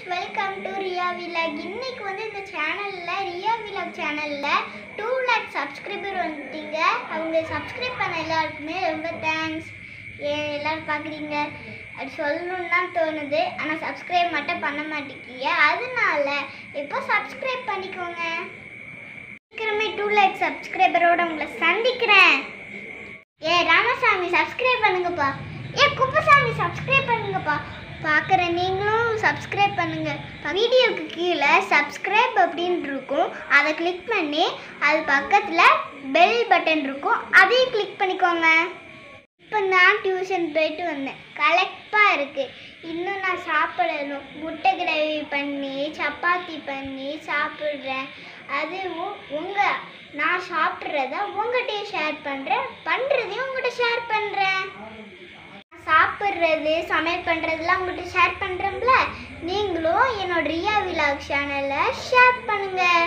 welcome to Riya vlog இன்னைக்கு வந்து இந்த சேனலில் ரியா விலாக் சேனலில் டூ லேக் சப்ஸ்கிரைபர் வந்துட்டீங்க அவங்க சப்ஸ்கிரைப் பண்ண எல்லாருக்குமே ரொம்ப தேங்க்ஸ் ஏன் எல்லாரும் பார்க்குறீங்க அது சொல்லணும்னு தான் தோணுது ஆனால் சப்ஸ்கிரைப் மட்டும் பண்ண மாட்டேங்கிங்க அதனால இப்போ சப்ஸ்கிரைப் பண்ணிக்கோங்க சீக்கிரமே டூ லேக் சப்ஸ்கிரைபரோட உங்களை சந்திக்கிறேன் ஏ ராமசாமி சப்ஸ்கிரைப் பண்ணுங்கப்பா ஏ குப்பசாமி சப்ஸ்கிரைப் பண்ணுங்கப்பா பார்க்குற நீங்களும் சப்ஸ்கிரைப் பண்ணுங்க வீடியோக்கு கீழே சப்ஸ்கிரைப் அப்படின்னு இருக்கும் அதை கிளிக் பண்ணி அது பக்கத்தில் பெல் பட்டன் இருக்கும் அதையும் கிளிக் பண்ணிக்கோங்க இப்போ நான் டியூஷன் போயிட்டு வந்தேன் கலெக்டாக இருக்குது இன்னும் நான் சாப்பிடணும் முட்டை கிரேவி பண்ணி சப்பாத்தி பண்ணி சாப்பிட்றேன் அதுவும் உங்கள் நான் சாப்பிட்றத உங்கள்கிட்டயும் ஷேர் பண்ணுறேன் பண்ணுறதையும் உங்கள்கிட்ட ஷேர் பண்ணுறேன் சாப்பிட்றது சமையல் பண்ணுறதுலாம் உங்கள்கிட்ட ஷேர் பண்ணுறோம்ல நீங்களும் என்னோட ரியா விலாக் சேனலை ஷேர் பண்ணுங்கள்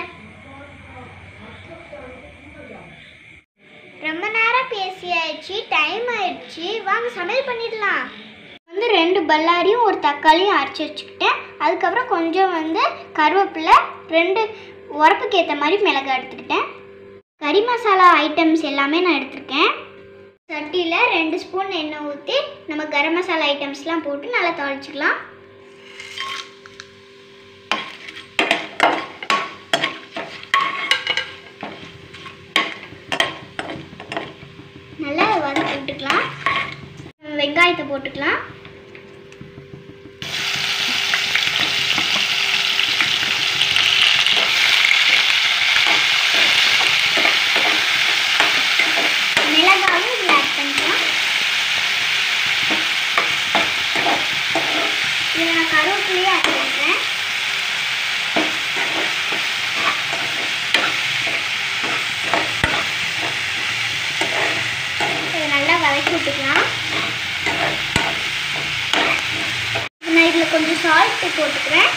ரொம்ப நேரம் பேசியாச்சு டைம் ஆயிடுச்சு வாங்க சமையல் பண்ணிடலாம் வந்து ரெண்டு பல்லாரியும் ஒரு தக்காளியும் அரைச்சி வச்சுக்கிட்டேன் அதுக்கப்புறம் கொஞ்சம் வந்து கருவேப்பிலை ரெண்டு உரப்புக்கு ஏற்ற மாதிரி மிளகாய் எடுத்துக்கிட்டேன் கறி மசாலா ஐட்டம்ஸ் எல்லாமே நான் எடுத்திருக்கேன் சட்டியில் ரெண்டு ஸ்பூன் எண்ணெய் ஊற்றி நம்ம கரம் மசாலா ஐட்டம்ஸ்லாம் போட்டு நல்லா தாளிச்சிக்கலாம் நல்லா வதக்கி விட்டுக்கலாம் வெங்காயத்தை போட்டுக்கலாம் மிளகாயும் இதில் ஆட் பண்ணிக்கலாம் இதில் நான் கருவேப்பிலையும் ஆட் பண்ணுறேன் இதை நல்லா வதக்கி விட்டுக்கலாம் நான் இதில் கொஞ்சம் சால்ட்டு போட்டுக்கிறேன்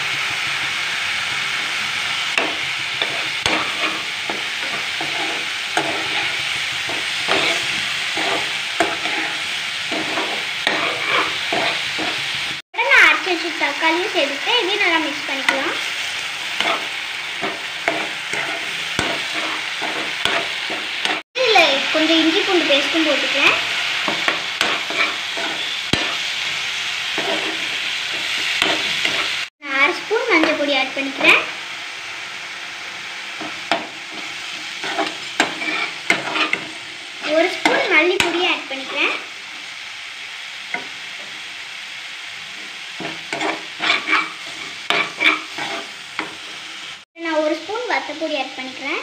அப்புறம் நான் அரைச்சி வச்சு தக்காளியும் சேர்த்துட்டு இதையும் நல்லா மிக்ஸ் பண்ணிக்கலாம் இதில் கொஞ்சம் இஞ்சி பூண்டு பேஸ்ட்டும் போட்டுக்கிறேன் நான் அரை ஸ்பூன் மஞ்சள் பொடி ஆட் பண்ணிக்கிறேன் ஒரு ஸ்பூன் மல்லிப்பொடி ஆட் பண்ணிக்கிறேன் நான் ஒரு ஸ்பூன் வத்தப்பொடி ஆட் பண்ணிக்கிறேன்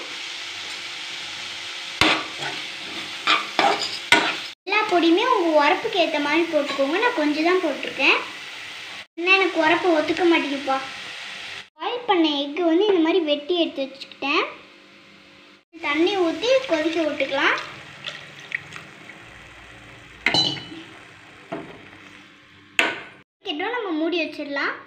எல்லா பொடியுமே உங்கள் உரப்புக்கு ஏற்ற மாதிரி போட்டுக்கோங்க நான் கொஞ்சம் தான் போட்டிருக்கேன் இன்னும் எனக்கு உரப்பு ஒத்துக்க மாட்டேங்குப்பா பாயில் பண்ண எக்கு வந்து இந்த மாதிரி வெட்டி எடுத்து வச்சுக்கிட்டேன் தண்ணி ஊற்றி கொதிக்க விட்டுக்கலாம் கிட்ட நம்ம மூடி வச்சிடலாம்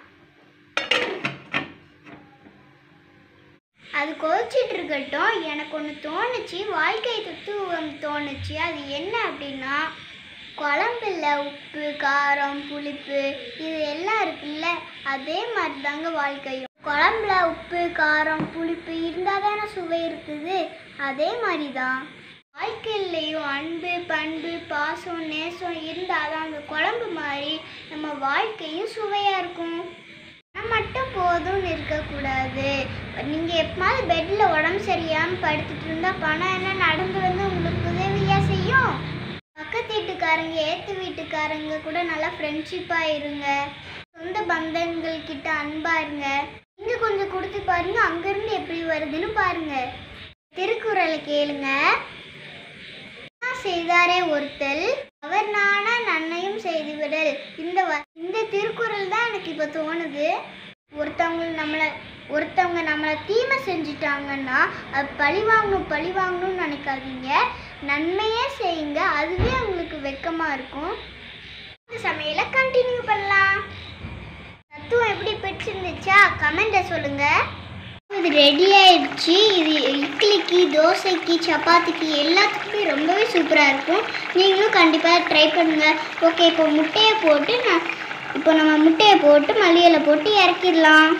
அது கொதிச்சிட்டு இருக்கட்டும் எனக்கு ஒன்று தோணுச்சு வாழ்க்கை தத்துவம் தோணுச்சு அது என்ன அப்படின்னா குழம்புல உப்பு காரம் புளிப்பு இது எல்லாம் இருக்குல்ல அதே மாதிரி தாங்க வாழ்க்கையும் குழம்புல உப்பு காரம் புளிப்பு இருந்தால் தானே சுவை இருக்குது அதே மாதிரி தான் வாழ்க்கையிலையும் அன்பு பண்பு பாசம் நேசம் இருந்தால் தான் அந்த குழம்பு மாதிரி நம்ம வாழ்க்கையும் சுவையாக இருக்கும் பணம் மட்டும் போதும்னு இருக்கக்கூடாது நீங்கள் எப்போது பெட்டில் உடம்பு சரியாமல் படுத்துட்டு இருந்தால் பணம் என்ன நடந்து வந்து உங்களுக்கு உதவியாக செய்யும் பக்கத்து வீட்டுக்காரங்க ஏற்று வீட்டுக்காரங்க கூட நல்லா ஃப்ரெண்ட்ஷிப்பாக இருங்க சொந்த பந்தங்கள் கிட்ட அன்பாக இருங்க இங்கே கொஞ்சம் கொடுத்து பாருங்க அங்கேருந்து எப்படி வருதுன்னு பாருங்க திருக்குறளை கேளுங்க "என்ன செய்தாரே ஒருத்தல் அவர் நானா நன்மையும் செய்துவிடல் இந்த வ- இந்த திருக்குறள் தான் எனக்கு இப்போ தோணுது ஒருத்தவங்க நம்மளை ஒருத்தவங்க நம்மளை தீமை செஞ்சுட்டாங்கன்னா அது பழி வாங்கணும் பழி வாங்கணும்னு நினைக்காதீங்க நன்மையே செய்யுங்க அதுவே உங்களுக்கு வெக்கமாக இருக்கும் இந்த சமையலை கண்டினியூ பண்ணலாம் தத்துவம் எப்படி பிடிச்சிருந்துச்சா கமெண்ட்டை சொல்லுங்கள் இது ரெடி ஆயிடுச்சு இது இட்லிக்கு தோசைக்கு சப்பாத்திக்கு எல்லாத்துக்குமே ரொம்பவே சூப்பராக இருக்கும் நீங்களும் கண்டிப்பாக ட்ரை பண்ணுங்கள் ஓகே இப்போ முட்டையை போட்டு நான் இப்போ நம்ம முட்டையை போட்டு மல்லியில போட்டு இறக்கிடலாம்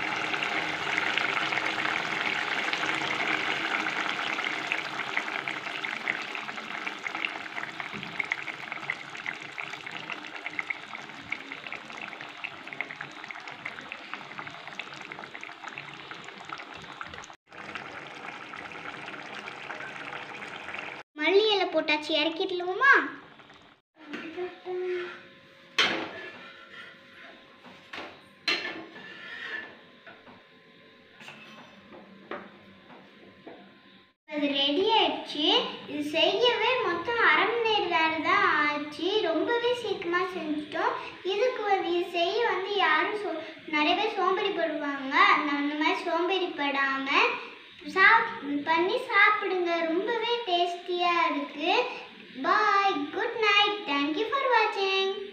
மல்லி இலை போட்டாச்சு இறக்கிடலாமா அது ரெடி ஆயிடுச்சு இது செய்யவே மொத்தம் அரை மணி நேரம் நேரம் தான் ஆச்சு ரொம்பவே சீக்கிரமாக செஞ்சுட்டோம் இதுக்கு வந்து இது செய்ய வந்து யாரும் சோ நிறைய பேர் சோம்பேறிப்படுவாங்க அந்த அந்த மாதிரி சோம்பேறிப்படாமல் சாப் பண்ணி சாப்பிடுங்க ரொம்பவே டேஸ்டியாக இருக்குது bye good night thank you for வாட்சிங்